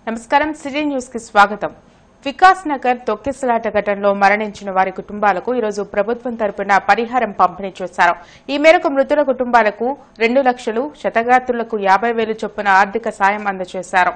నమస్కారం city news కి స్వాగతం వికాస్ నగర్ తొక్కిసలాట ఘటనలో మరణించిన వారి కుటుంబాలకు ఈరోజు ప్రభుత్వం తరపున పరిహారం పంపిణీ చేశారు ఈ మేరకు మృతుల కుటుంబాలకు రెండు లక్షలు శతగాత్రులకు యాభై వేలు చొప్పున ఆర్థిక సాయం అందజేశారు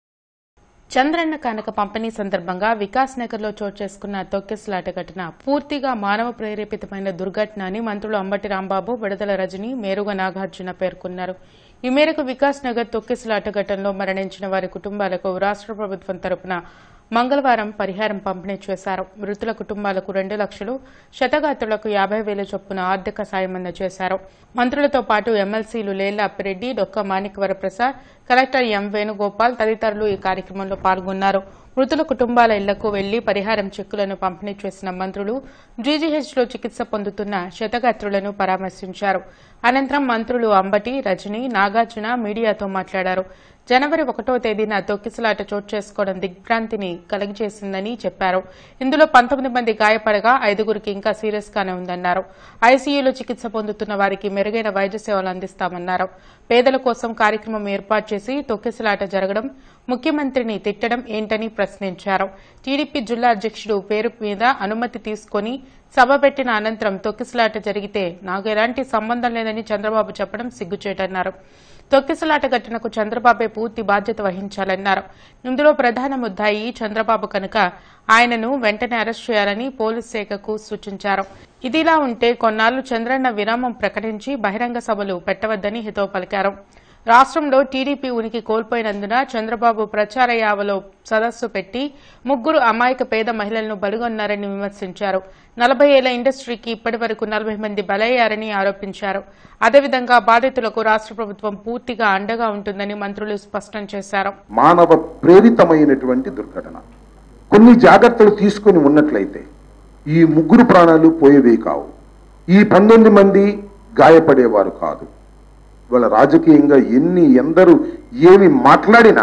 చంద్రన్న కానుక పంపిణీ సందర్భంగా వికాస్ నగర్ లో చోటు చేసుకున్న తొక్కిసలాట ఘటన పూర్తిగా మానవ ప్రేరేపితమైన దుర్ఘటన అని మంత్రులు అంబటి రాంబాబు విడుదల రజని మేరుగ నాగార్జున పేర్కొన్నారు ఈ మేరకు వికాస్ నగర్ తొక్కిసలాట ఘటనలో మరణించిన వారి కుటుంబాలకు రాష్ట్ర ప్రభుత్వం తరపున మంగళవారం పరిహారం పంపిణీ చేశారు మృతుల కుటుంబాలకు రెండు లక్షలు శతగాత్రులకు యాభై వేల చొప్పున ఆర్థిక సాయం అందజేశారు మంత్రులతో పాటు ఎమ్మెల్సీలు లేళ్ల అప్పిరెడ్డి డొక్క మాణిక్వర ప్రసాద్ కలెక్టర్ ఎం వేణుగోపాల్ తదితరులు ఈ కార్యక్రమంలో పాల్గొన్నారు మృతుల కుటుంబాల ఇళ్లకు వెళ్లి పరిహారం చెక్కులను పంపిణీ చేసిన మంత్రులు జీజీహెచ్లో చికిత్స పొందుతున్న శతగాత్రులను పరామర్శించారు అనంతరం మంత్రులు అంబటి రజని నాగార్జున మీడియాతో మాట్లాడారు జనవరి ఒకటో తేదీన తొక్కిసలాట చోటు చేసుకోవడం దిగ్భ్రాంతిని కలుగజేసిందని చెప్పారు ఇందులో పంతొమ్మిది మంది గాయపడగా ఐదుగురికి ఇంకా సీరియస్ గానే ఉందన్నారు ఐసీయూలో చికిత్స పొందుతున్న వారికి మెరుగైన వైద్య సేవలు అందిస్తామన్నారు పేదల కోసం కార్యక్రమం ఏర్పాటు చేసి తొక్కిసలాట జరగడం ముఖ్యమంత్రిని తిట్టడం ఏంటని ప్రశ్నించారు టీడీపీ జిల్లా అధ్యక్షుడు పేరు మీద అనుమతి తీసుకుని సభ పెట్టిన అనంతరం తొక్కిసలాట జరిగితే నాకు ఎలాంటి సంబంధం లేదని చంద్రబాబు చెప్పడం సిగ్గుచేటన్నారు తొక్కిసలాట ఘటనకు చంద్రబాబే పూర్తి బాధ్యత వహించాలన్నారు ఇందులో ప్రధాన ముద్దాయి చంద్రబాబు కనుక ఆయనను వెంటనే అరెస్ట్ చేయాలని పోలీస్ శాఖకు సూచించారు ఇదిలా ఉంటే కొన్నాళ్లు చంద్రన్న విరామం ప్రకటించి బహిరంగ సభలు పెట్టవద్దని హితవు పలికారు రాష్ట్రంలో టీడీపీ ఉనికి కోల్పోయినందున చంద్రబాబు ప్రచార యావలో సదస్సు పెట్టి ముగ్గురు అమాయక పేద మహిళలను బలుగొన్నారని విమర్శించారు నలభై ఏళ్ల ఇండస్ట్రీకి ఇప్పటి వరకు నలభై మంది బలయ్యారని ఆరోపించారు అదేవిధంగా బాధితులకు రాష్ట్ర ప్రభుత్వం పూర్తిగా అండగా ఉంటుందని మంత్రులు స్పష్టం చేశారు మానవ ప్రేరితమైనటువంటి దుర్ఘటన కొన్ని జాగ్రత్తలు తీసుకొని ఉన్నట్లయితే ఈ ముగ్గురు ప్రాణాలు పోయేవి కావు ఈ పంతొమ్మిది మంది గాయపడేవారు కాదు వాళ్ళ రాజకీయంగా ఎన్ని ఎందరు ఏమి మాట్లాడినా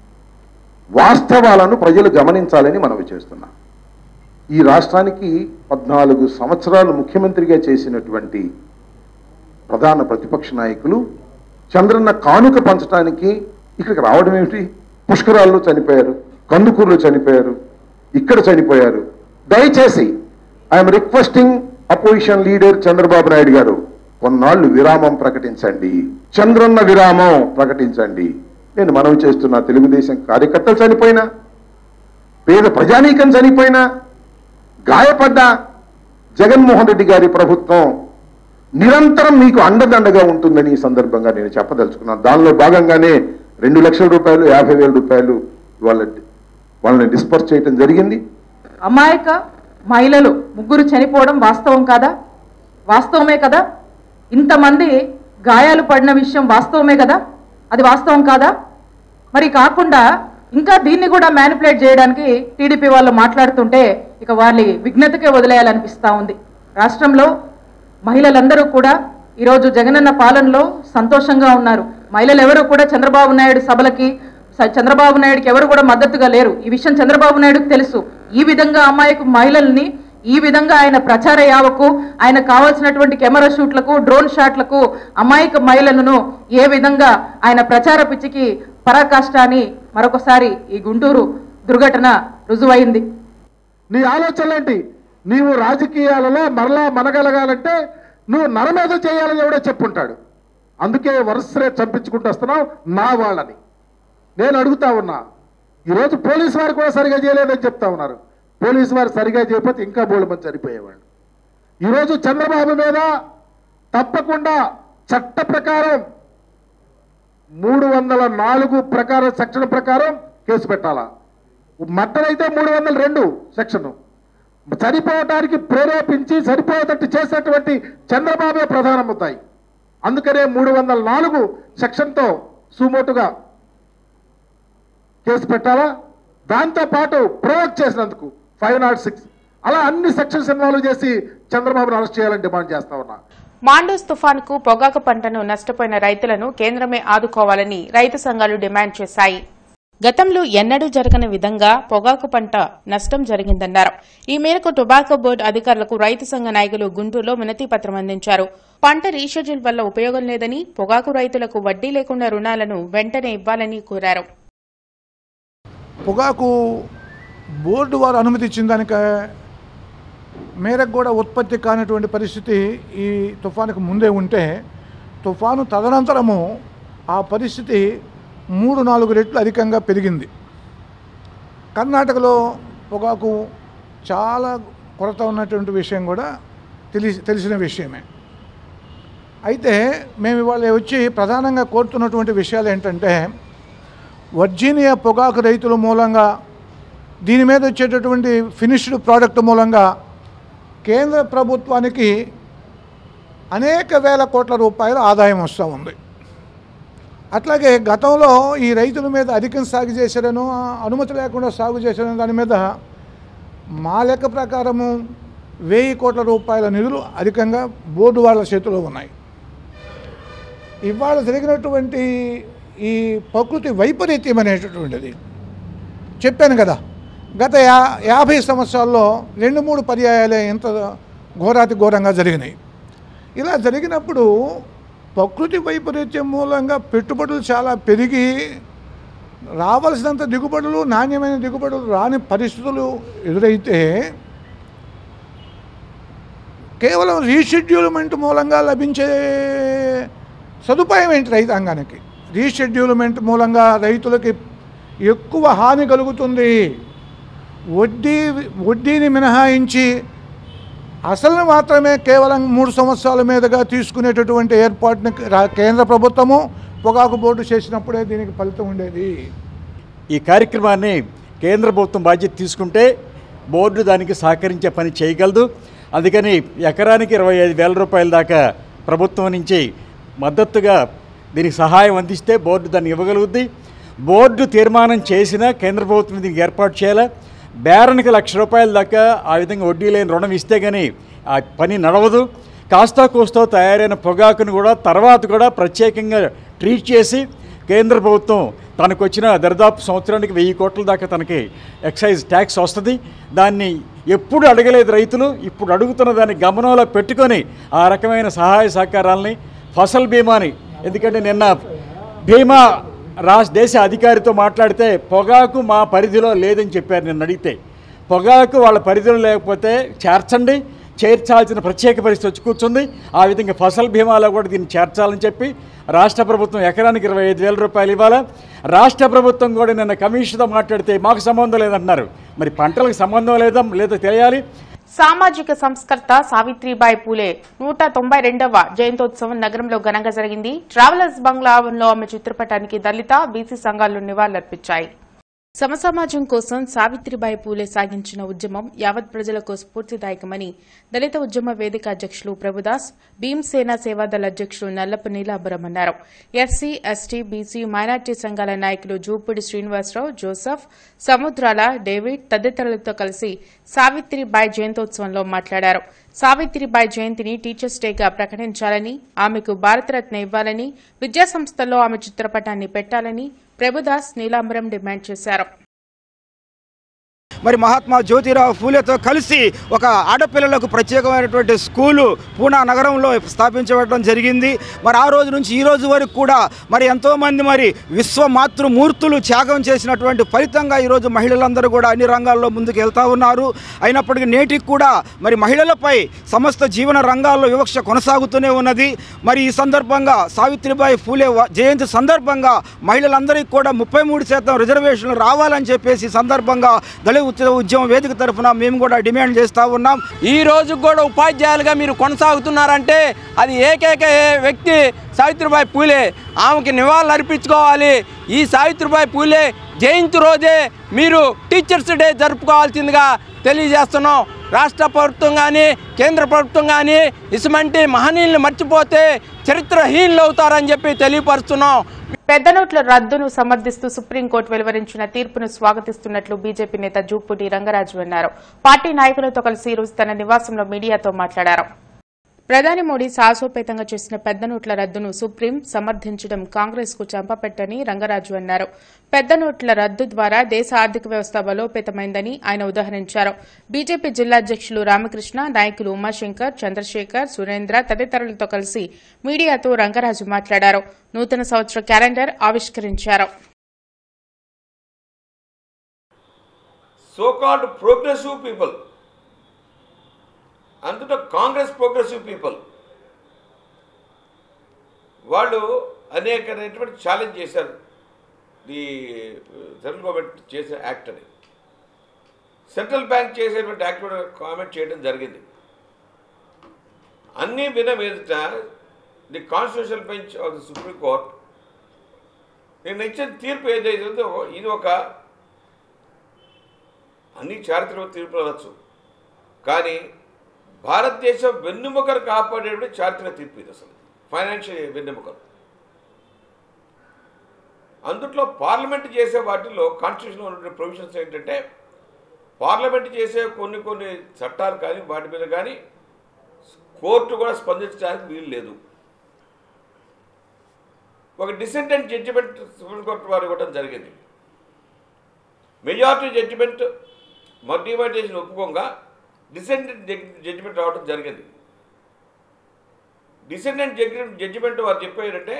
వాస్తవాలను ప్రజలు గమనించాలని మనవి చేస్తున్నాం ఈ రాష్ట్రానికి పద్నాలుగు సంవత్సరాలు ముఖ్యమంత్రిగా చేసినటువంటి ప్రధాన ప్రతిపక్ష నాయకులు చంద్రన్న కానుక పంచడానికి ఇక్కడికి రావడం ఏమిటి పుష్కరాల్లో చనిపోయారు కందుకూరులో చనిపోయారు ఇక్కడ చనిపోయారు దయచేసి I'm requesting opposition leader Chandrababu Naidu గారు కొన్నాళ్ళు విరామం ప్రకటించండి చంద్రన్న విరామం ప్రకటించండి నేను మనవి చేస్తున్నా తెలుగుదేశం కార్యకర్తలు చనిపోయినా పేద ప్రజానీకం చనిపోయినా గాయపడ్డ జగన్మోహన్ రెడ్డి గారి ప్రభుత్వం నిరంతరం మీకు అండదండగా ఉంటుందని ఈ సందర్భంగా నేను చెప్పదలుచుకున్నాను దానిలో భాగంగానే రెండు లక్షల రూపాయలు యాభై వేల రూపాయలు వాళ్ళ వాళ్ళని డిస్పర్స్ చేయడం జరిగింది అమాయక మహిళలు ముగ్గురు చనిపోవడం వాస్తవం కాదా వాస్తవమే కదా ఇంతమంది గాయాలు పడిన విషయం వాస్తవమే కదా అది వాస్తవం కాదా మరి కాకుండా ఇంకా దీన్ని కూడా మ్యానిపులేట్ చేయడానికి టీడీపీ వాళ్ళు మాట్లాడుతుంటే ఇక వాళ్ళ విఘ్నతకే వదిలేయాలనిపిస్తా ఉంది రాష్ట్రంలో మహిళలందరూ కూడా ఈరోజు జగనన్న పాలనలో సంతోషంగా ఉన్నారు మహిళలు ఎవరు కూడా చంద్రబాబు నాయుడు సభలకి స- చంద్రబాబు నాయుడుకి ఎవరు కూడా మద్దతుగా లేరు ఈ విషయం చంద్రబాబు నాయుడుకు తెలుసు ఈ విధంగా అమ్మాయికు మహిళల్ని ఈ విధంగా ఆయన ప్రచార యావకు ఆయన కావాల్సినటువంటి కెమెరా షూట్లకు డ్రోన్ షాట్లకు అమాయక మహిళలను ఏ విధంగా ఆయన ప్రచార పిచ్చికి పరాకాష్ట అని మరొకసారి ఈ గుంటూరు దుర్ఘటన రుజువైంది నీ ఆలోచనలేంటి నీవు రాజకీయాలలో మరలా మనగలగాలంటే నువ్వు నరమేధ చేయాలని ఎవడో చెప్పుంటాడు అందుకే వరుసరే చంపించుకుంటూ వస్తున్నావు నా వాళ్ళని నేను అడుగుతా ఉన్నా ఈరోజు పోలీసు వారు కూడా సరిగా చేయలేదని చెప్తా ఉన్నారు పోలీసు వారు సరిగా చేయకపోతే ఇంకా బోళ్ళు మంది చనిపోయేవాళ్ళు ఈరోజు చంద్రబాబు మీద తప్పకుండా చట్ట ప్రకారం మూడు వందల నాలుగు ప్రకారం సెక్షన్ ప్రకారం కేసు పెట్టాలా మర్డర్ అయితే మూడు వందల రెండు సెక్షన్ చనిపోవటానికి ప్రేరేపించి సరిపోయేటట్టు చేసేటువంటి చంద్రబాబే ప్రధాన ముద్దాయి అందుకనే మూడు వందల నాలుగు సెక్షన్తో సుమోటుగా కేసు పెట్టాలా దాంతో పాటు ప్రొవోక్ చేసినందుకు ఫైవ్ నాట్ సిక్స్ అలా అన్ని సెక్షన్స్ ఇన్వాల్వ్ చేసి చంద్రబాబును అరెస్ట్ చేయాలని డిమాండ్ చేస్తా ఉన్నా మాండూస్ తుఫాన్కు పొగాకు పంటను నష్టపోయిన రైతులను కేంద్రమే ఆదుకోవాలని రైతు సంఘాలు డిమాండ్ చేశాయి గతంలో ఎన్నడూ జరగని విధంగా పొగాకు పంట నష్టం జరిగిందన్నారు ఈ మేరకు టొబాకో బోర్డు అధికారులకు రైతు సంఘ నాయకులు గుంటూరులో వినతి పత్రం అందించారు పంట రీషెడ్యూల్ వల్ల ఉపయోగం లేదని పొగాకు రైతులకు వడ్డీ లేకుండా రుణాలను వెంటనే ఇవ్వాలని కోరారు పొగాకు బోర్డు వారు అనుమతి ఇచ్చిన దానిక మేరకు కూడా ఉత్పత్తి కానటువంటి పరిస్థితి ఈ తుఫానుకు ముందే ఉంటే తుఫాను తదనంతరము ఆ పరిస్థితి మూడు నాలుగు రెట్లు అధికంగా పెరిగింది కర్ణాటకలో పొగాకు చాలా కొరత ఉన్నటువంటి విషయం కూడా తెలిసి తెలిసిన విషయమే అయితే మేము ఇవాళ వచ్చి ప్రధానంగా కోరుతున్నటువంటి విషయాలు ఏంటంటే వర్జీనియా పొగాకు రైతుల మూలంగా దీని మీద వచ్చేటటువంటి ఫినిష్డ్ ప్రోడక్ట్ మూలంగా కేంద్ర ప్రభుత్వానికి అనేక వేల కోట్ల రూపాయల ఆదాయం వస్తూ ఉంది అట్లాగే గతంలో ఈ రైతుల మీద అధికం సాగు చేశారను అనుమతి లేకుండా సాగు చేశారని దాని మీద మా లెక్క ప్రకారము వెయ్యి కోట్ల రూపాయల నిధులు అధికంగా బోర్డు వాళ్ళ చేతిలో ఉన్నాయి ఇవాళ జరిగినటువంటి ఈ ప్రకృతి వైపరీత్యం అనేటటువంటిది చెప్పాను కదా గత యా యాభై సంవత్సరాల్లో రెండు మూడు పర్యాయాలే ఇంత ఘోరాతి ఘోరంగా జరిగినాయి ఇలా జరిగినప్పుడు ప్రకృతి వైపరీత్యం మూలంగా పెట్టుబడులు చాలా పెరిగి రావాల్సినంత దిగుబడులు నాణ్యమైన దిగుబడులు రాని పరిస్థితులు ఎదురైతే కేవలం రీషెడ్యూల్మెంట్ మూలంగా లభించే సదుపాయం ఏంటి రైతాంగానికి రీషెడ్యూల్మెంట్ మూలంగా రైతులకి ఎక్కువ హాని కలుగుతుంది వడ్డీ వడ్డీని మినహాయించి అసలు మాత్రమే కేవలం మూడు సంవత్సరాల మీదుగా తీసుకునేటటువంటి ఏర్పాటుని రా- కేంద్ర ప్రభుత్వము పొగాకు బోర్డు చేసినప్పుడే దీనికి ఫలితం ఉండేది ఈ కార్యక్రమాన్ని కేంద్ర ప్రభుత్వం బాధ్యత తీసుకుంటే బోర్డు దానికి సహకరించే పని చేయగలదు అందుకని ఎకరానికి ఇరవై ఐదు వేల రూపాయల దాకా ప్రభుత్వం నుంచి మద్దతుగా దీనికి సహాయం అందిస్తే బోర్డు దాన్ని ఇవ్వగలుగుద్ది బోర్డు తీర్మానం చేసినా కేంద్ర ప్రభుత్వం దీనికి ఏర్పాటు చేయాలా బేరానికి లక్ష రూపాయల దాకా ఆ విధంగా వడ్డీ లేని రుణం ఇస్తే కానీ ఆ పని నడవదు కాస్తా కోస్తా తయారైన పొగాకును కూడా తర్వాత కూడా ప్రత్యేకంగా ట్రీట్ చేసి కేంద్ర ప్రభుత్వం తనకు వచ్చిన దరిదాపు సంవత్సరానికి వెయ్యి కోట్ల దాకా తనకి ఎక్సైజ్ ట్యాక్స్ వస్తుంది దాన్ని ఎప్పుడు అడగలేదు రైతులు ఇప్పుడు అడుగుతున్న దాన్ని గమనంలో పెట్టుకొని ఆ రకమైన సహాయ సహకారాలని ఫసల్ బీమాని ఎందుకంటే నిన్న బీమా రాష్ట్ర దేశ అధికారితో మాట్లాడితే పొగాకు మా పరిధిలో లేదని చెప్పారు నిన్న అడిగితే పొగాకు వాళ్ళ పరిధిలో లేకపోతే చేర్చండి చేర్చాల్సిన ప్రత్యేక పరిస్థితి వచ్చి కూర్చుంది ఆ విధంగా ఫసల్ బీమాలో కూడా దీన్ని చేర్చాలని చెప్పి రాష్ట్ర ప్రభుత్వం ఎకరానికి ఇరవై ఐదు వేల రూపాయలు ఇవ్వాలా రాష్ట్ర ప్రభుత్వం కూడా నిన్న కమిషన్తో మాట్లాడితే మాకు సంబంధం లేదంటున్నారు మరి పంటలకు సంబంధం లేదా లేదో తెలియాలి సామాజిక సంస్కర్త సావిత్రిబాయి పూలే నూట తొంభై రెండవ జయంతోత్సవం నగరంలో ఘనంగా జరిగింది ట్రావెలర్స్ బంగ్లా ఆవరణలో ఆమె చిత్రపటానికి దళిత బీసీ సంఘాలు నివాళులర్పించాయి సమసమాజం కోసం సావిత్రిబాయి పూలే సాగించిన ఉద్యమం యావత్ ప్రజలకు స్ఫూర్తిదాయకమని దళిత ఉద్యమ వేదిక అధ్యక్షులు ప్రభుదాస్ భీమ్సేన సేవాదళ అధ్యక్షులు నల్లపు నీలాంబరం అన్నారు ఎస్సీ ఎస్టీ బీసీ మైనార్టీ సంఘాల నాయకులు జూపూడి శ్రీనివాసరావు జోసఫ్ సముద్రాల డేవిడ్ తదితరులతో కలిసి సావిత్రిబాయి జయంతోత్సవంలో మాట్లాడారు సావిత్రిబాయి జయంతిని టీచర్స్ డేగా ప్రకటించాలని ఆమెకు భారతరత్న ఇవ్వాలని విద్యాసంస్థల్లో ఆమె చిత్రపటాన్ని పెట్టాలని ప్రభుదాస్ నీలాంబరం డిమాండ్ చేశారు మరి మహాత్మా జ్యోతిరావు ఫూలేతో కలిసి ఒక ఆడపిల్లలకు ప్రత్యేకమైనటువంటి స్కూలు పూనా నగరంలో స్థాపించబడడం జరిగింది మరి ఆ రోజు నుంచి ఈ రోజు వరకు కూడా మరి ఎంతోమంది మరి విశ్వమాతృమూర్తులు త్యాగం చేసినటువంటి ఫలితంగా ఈరోజు మహిళలందరూ కూడా అన్ని రంగాల్లో ముందుకు వెళ్తా ఉన్నారు అయినప్పటికీ నేటికి కూడా మరి మహిళలపై సమస్త జీవన రంగాల్లో వివక్ష కొనసాగుతూనే ఉన్నది మరి ఈ సందర్భంగా సావిత్రిబాయి ఫూలే వ- జయంతి సందర్భంగా మహిళలందరికీ కూడా ముప్పై మూడు శాతం రిజర్వేషన్లు రావాలని చెప్పేసి ఈ సందర్భంగా దళిత ఉద్య- ఉద్యమ వేదిక తరఫున మేము కూడా డిమాండ్ చేస్తూ ఉన్నాం ఈ రోజు కూడా ఉపాధ్యాయులుగా మీరు కొనసాగుతున్నారంటే అది ఏకైక వ్యక్తి సావిత్రిబాయి పూలే ఆమెకి నివాళులు అర్పించుకోవాలి ఈ సావిత్రిబాయి పూలే జయంతి రోజే మీరు టీచర్స్ డే జరుపుకోవాల్సిందిగా తెలియజేస్తున్నాం రాష్ట్ర ప్రభుత్వం కానీ కేంద్ర ప్రభుత్వం కానీ ఇసుమంటి మహనీయుల్ని మర్చిపోతే చరిత్రహీనులు అవుతారని చెప్పి తెలియపరుస్తున్నాం పెద్ద నోట్ల రద్దును సమర్థిస్తూ సుప్రీంకోర్టు వెలువరించిన తీర్పును స్వాగతిస్తున్నట్లు బీజేపీ నేత జూపూడి రంగరాజు అన్నారు పార్టీ నాయకులతో కలిసి ఈ రోజు తన నివాసంలో మీడియాతో మాట్లాడారు ప్రధాని మోడీ సాహసోపేతంగా చేసిన పెద్ద నోట్ల రద్దును సుప్రీం సమర్థించడం కాంగ్రెస్ కు చంపపెట్టని రంగరాజు అన్నారు పెద్ద నోట్ల రద్దు ద్వారా దేశ ఆర్థిక వ్యవస్థ బలోపేతమైందని ఆయన ఉదాహరించారు బీజేపీ జిల్లా అధ్యక్షులు రామకృష్ణ నాయకులు ఉమాశంకర్ చంద్రశేఖర్ సురేంద్ర తదితరులతో కలిసి మీడియాతో రంగరాజు మాట్లాడారు నూతన సంవత్సర క్యాలెండర్ ఆవిష్కరించారు సో కాల్డ్ ప్రోగ్రెసివ్ పీపుల్ అందులో కాంగ్రెస్ ప్రోగ్రెసివ్ పీపుల్ వాళ్ళు అనేకమైనటువంటి ఛాలెంజ్ చేశారు ది సెంట్రల్ గవర్నమెంట్ చేసిన యాక్ట్ అని సెంట్రల్ బ్యాంక్ చేసేటువంటి యాక్ట్ కూడా కామెంట్ చేయడం జరిగింది అన్నీ విన మీదట the constitution bench of the supreme court నేను ఇచ్చిన తీర్పు ఏదైతే ఉందో ఇది ఒక అన్ని చారిత్రక తీర్పులు అనొచ్చు కానీ భారతదేశం వెన్నుముకను కాపాడేటువంటి చారిత్రక తీర్పు ఇది అసలు ఫైనాన్షియల్ వెన్నెముకలు అందుట్లో పార్లమెంట్ చేసే వాటిల్లో కాన్స్టిట్యూషన్లో ఉన్న ప్రొవిజన్స్ ఏంటంటే పార్లమెంట్ చేసే కొన్ని కొన్ని చట్టాలు కానీ వాటి మీద కానీ కోర్టు కూడా స్పందించడానికి వీలు లేదు ఒక డిసెంటెంట్ జడ్జిమెంట్ సుప్రీంకోర్టు వారు ఇవ్వడం జరిగింది మెజారిటీ జడ్జిమెంట్ మల్టిమైటేషన్ ఒప్పుకోగా డిసెంటెంట్ జడ్జిమెంట్ రావడం జరిగింది డిసెండెంట్ జడ్జిమెంట్ వారు చెప్పేటంటే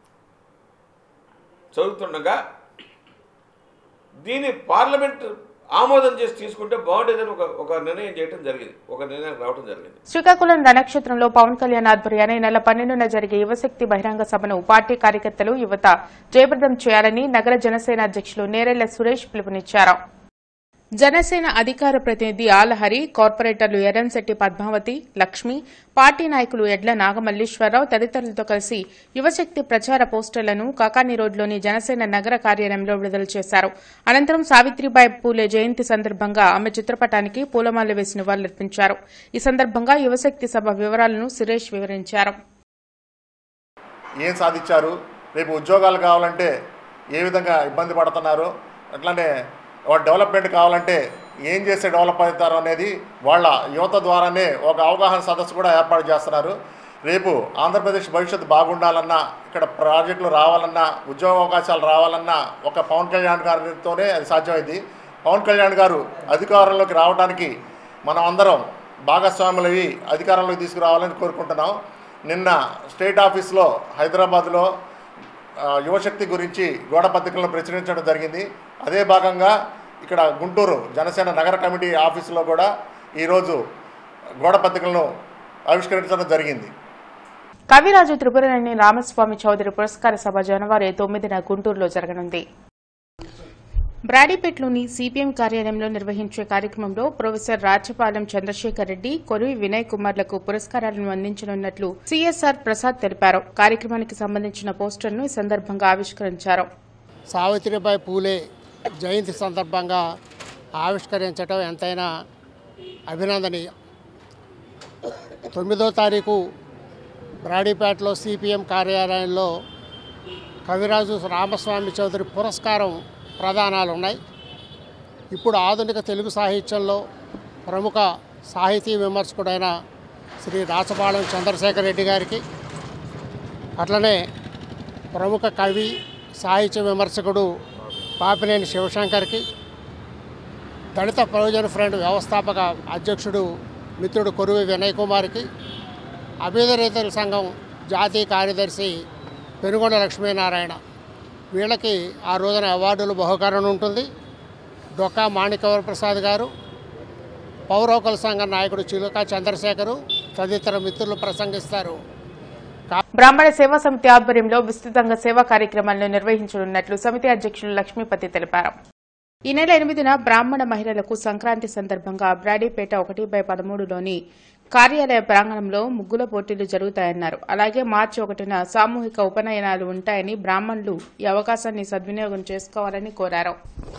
చదువుతుండగా దీన్ని పార్లమెంట్ ఆమోదం చేసి తీసుకుంటే బాగుండేదని ఒక ఒక నిర్ణయం చేయడం జరిగింది ఒక నిర్ణయం రావడం జరిగింది శ్రీకాకుళం రణక్షేత్రంలో పవన్ కళ్యాణ్ ఆధ్వర్యాన ఈ నెల పన్నెండున జరిగే యువశక్తి బహిరంగ సభను పార్టీ కార్యకర్తలు యువత జయప్రదం చేయాలని నగర జనసేన అధ్యక్షులు నేరెళ్ల సురేష్ పిలుపునిచ్చారు జనసేన అధికార ప్రతినిధి ఆలహరి కార్పొరేటర్లు ఎర్రంశెట్టి పద్మావతి లక్ష్మి పార్టీ నాయకులు ఎడ్ల నాగమల్లీశ్వరరావు తదితరులతో కలిసి యువశక్తి ప్రచార పోస్టర్లను కాకాని రోడ్లోని జనసేన నగర కార్యాలయంలో విడుదల చేశారు అనంతరం సావిత్రిబాయి పూలే జయంతి సందర్భంగా ఆమె చిత్రపటానికి పూలమాల వేసి నివాళులర్పించారు ఈ సందర్భంగా యువశక్తి సభ వివరాలను సురేష్ వివరించారు ఏం సాధించారు రేపు ఉద్యోగాలు కావాలంటే ఏ విధంగా ఇబ్బంది పడుతున్నారు అట్లానే వాళ్ళ డెవలప్మెంట్ కావాలంటే ఏం చేస్తే డెవలప్ అవుతారు అనేది వాళ్ళ యువత ద్వారానే ఒక అవగాహన సదస్సు కూడా ఏర్పాటు చేస్తున్నారు రేపు ఆంధ్రప్రదేశ్ భవిష్యత్తు బాగుండాలన్నా ఇక్కడ ప్రాజెక్టులు రావాలన్నా ఉద్యోగ అవకాశాలు రావాలన్నా ఒక పవన్ కళ్యాణ్ గారితోనే అది సాధ్యమైంది పవన్ కళ్యాణ్ గారు అధికారంలోకి రావడానికి మనం అందరం భాగస్వాములవి అధికారంలోకి తీసుకురావాలని కోరుకుంటున్నాం నిన్న స్టేట్ ఆఫీస్లో హైదరాబాద్లో ఆ, యువశక్తి గురించి గోడ పత్రికలను ప్రచురించడం జరిగింది అదే భాగంగా ఇక్కడ గుంటూరు జనసేన నగర కమిటీ ఆఫీసులో కూడా ఈరోజు గోడ పత్రికలను ఆవిష్కరించడం జరిగింది కవిరాజు త్రిపురనేని రామస్వామి చౌదరి పురస్కార సభ జనవరి తొమ్మిదిన గుంటూరులో జరగనుంది బ్రాడీపేట్లోని సిపిఎం కార్యాలయంలో నిర్వహించే కార్యక్రమంలో ప్రొఫెసర్ రాచపాలెం చంద్రశేఖర్ రెడ్డి కొరివి వినయ్ కుమార్లకు పురస్కారాలను అందించనున్నట్లు సీఎస్ఆర్ ప్రసాద్ తెలిపారు కార్యక్రమానికి సంబంధించిన పోస్టర్ను ఈ సందర్భంగా ఆవిష్కరించారు సావిత్రిబాయి పూలే జయంతి సందర్భంగా ఆవిష్కరించడం ఎంతైనా అభినందనీయం తొమ్మిదో తారీఖు బ్రాడీపేటలో సిపిఎం కార్యాలయంలో కవిరాజు రామస్వామి చౌదరి పురస్కారం ప్రదానాలు ఉన్నాయి ఇప్పుడు ఆధునిక తెలుగు సాహిత్యంలో ప్రముఖ సాహితీ విమర్శకుడైన శ్రీ రాచపాళెం చంద్రశేఖర్ రెడ్డి గారికి అట్లనే ప్రముఖ కవి సాహిత్య విమర్శకుడు పాపినేని శివశంకర్కి దళిత ప్రయోజన ఫ్రంట్ వ్యవస్థాపక అధ్యక్షుడు మిత్రుడు కొరువి వినయ్ కుమార్కి అభ్యుదరేతల సంఘం జాతీయ కార్యదర్శి పెనుగొండ లక్ష్మీనారాయణ వీళ్ళకి ఆ రోజున అవార్డులు బహుకరణ ఉంటుంది డొక్కా మాణికవర ప్రసాద్ గారు పౌరవకుల సంఘం నాయకుడు చిలుక చంద్రశేఖరు తదితర మిత్రులు ప్రసంగిస్తారు బ్రాహ్మణ సేవా సమితి ఆధ్వర్యంలో విస్తృతంగా సేవా కార్యక్రమాలను నిర్వహించనున్నట్లు సమితి అధ్యక్షులు లక్ష్మీపతి తెలిపారు ఈ నెల ఎనిమిదిన బ్రాహ్మణ మహిళలకు సంక్రాంతి సందర్భంగా బ్రాడీపేట ఒకటి బై పదమూడులోని కార్యాలయ ప్రాంగణంలో ముగ్గుల పోటీలు జరుగుతాయన్నారు అలాగే మార్చి ఒకటిన సామూహిక ఉపనయనాలు ఉంటాయని బ్రాహ్మణులు ఈ అవకాశాన్ని సద్వినియోగం చేసుకోవాలని కోరారు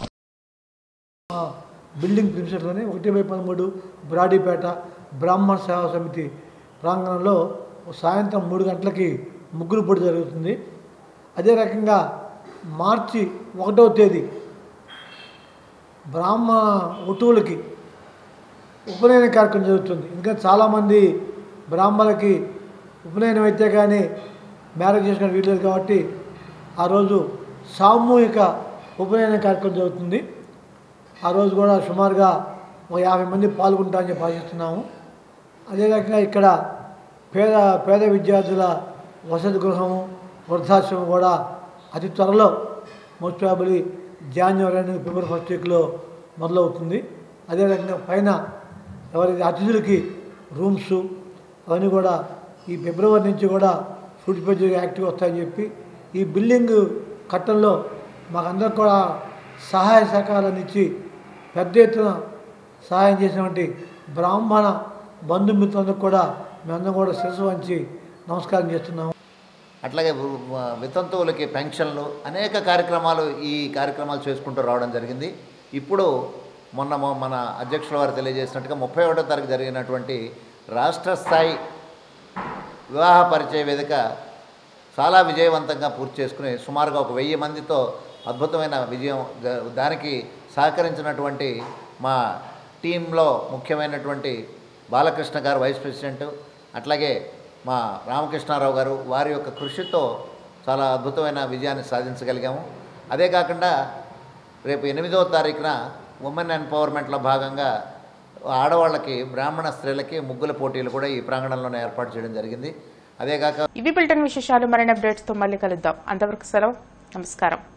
బిల్డింగ్ ప్రిన్సిపల్లోని ఒకటి బై పదమూడు బ్రాడీపేట బ్రాహ్మణ సేవా సమితి ప్రాంగణంలో సాయంత్రం మూడు గంటలకి ముగ్గురు పొడి జరుగుతుంది అదే రకంగా మార్చి ఒకటవ తేదీ బ్రాహ్మణ వటువులకి ఉపనయన కార్యక్రమం జరుగుతుంది ఎందుకంటే చాలామంది బ్రాహ్మణులకి ఉపనయనం అయితే కానీ మ్యారేజ్ చేసుకుని వీల్లేదు కాబట్టి ఆ రోజు సామూహిక ఉపనయన కార్యక్రమం జరుగుతుంది ఆ రోజు కూడా సుమారుగా ఒక యాభై మంది పాల్గొంటారని చెప్పి ఆశిస్తున్నాము అదే రకంగా ఇక్కడ పేద పేద విద్యార్థుల వసతి గృహము వృద్ధాశ్రమం కూడా అతి త్వరలో మోస్ట్ ప్రాబులీ జాన్యువరి అనేది ఫిబ్రవరి ఫస్ట్ వీక్లో మొదలవుతుంది అదేవిధంగా పైన ఎవరైతే అతిథులకి రూమ్స్ అవన్నీ కూడా ఈ ఫిబ్రవరి నుంచి కూడా ఫుడ్ పెద్ద యాక్టివ్ వస్తాయని చెప్పి ఈ బిల్డింగ్ కట్టంలో మాకందరికి కూడా సహాయ సహకారాన్ని ఇచ్చి పెద్ద ఎత్తున సహాయం చేసినటువంటి బ్రాహ్మణ బంధుమిత్రులందరూ కూడా మేమందరం కూడా శిరసు వంచి నమస్కారం చేస్తున్నాము అట్లాగే వ- వ- వితంతువులకి పెన్షన్లు అనేక కార్యక్రమాలు ఈ కార్యక్రమాలు చేసుకుంటూ రావడం జరిగింది ఇప్పుడు మొన్న మొ- మన అధ్యక్షుల వారు తెలియజేసినట్టుగా ముప్పై ఒకటో తారీఖు జరిగినటువంటి రాష్ట్ర స్థాయి వివాహ పరిచయ వేదిక చాలా విజయవంతంగా పూర్తి చేసుకుని సుమారుగా ఒక వెయ్యి మందితో అద్భుతమైన విజయం ద- దానికి సహకరించినటువంటి మా టీంలో ముఖ్యమైనటువంటి బాలకృష్ణ గారు వైస్ ప్రెసిడెంట్ అట్లాగే మా రామకృష్ణారావు గారు వారి యొక్క కృషితో చాలా అద్భుతమైన విజయాన్ని సాధించగలిగాము అదే కాకుండా రేపు ఎనిమిదవ తారీఖున ఉమెన్ ఎంపవర్మెంట్లో భాగంగా ఆడవాళ్ళకి బ్రాహ్మణ స్త్రీలకి ముగ్గుల పోటీలు కూడా ఈ ప్రాంగణంలోనే ఏర్పాటు చేయడం జరిగింది అదే కాక ఇవి బిల్టన్ విశేషాలు మరిన్ని అప్డేట్స్ తో మళ్ళీ కలుద్దాం అంతవరకు సెలవు నమస్కారం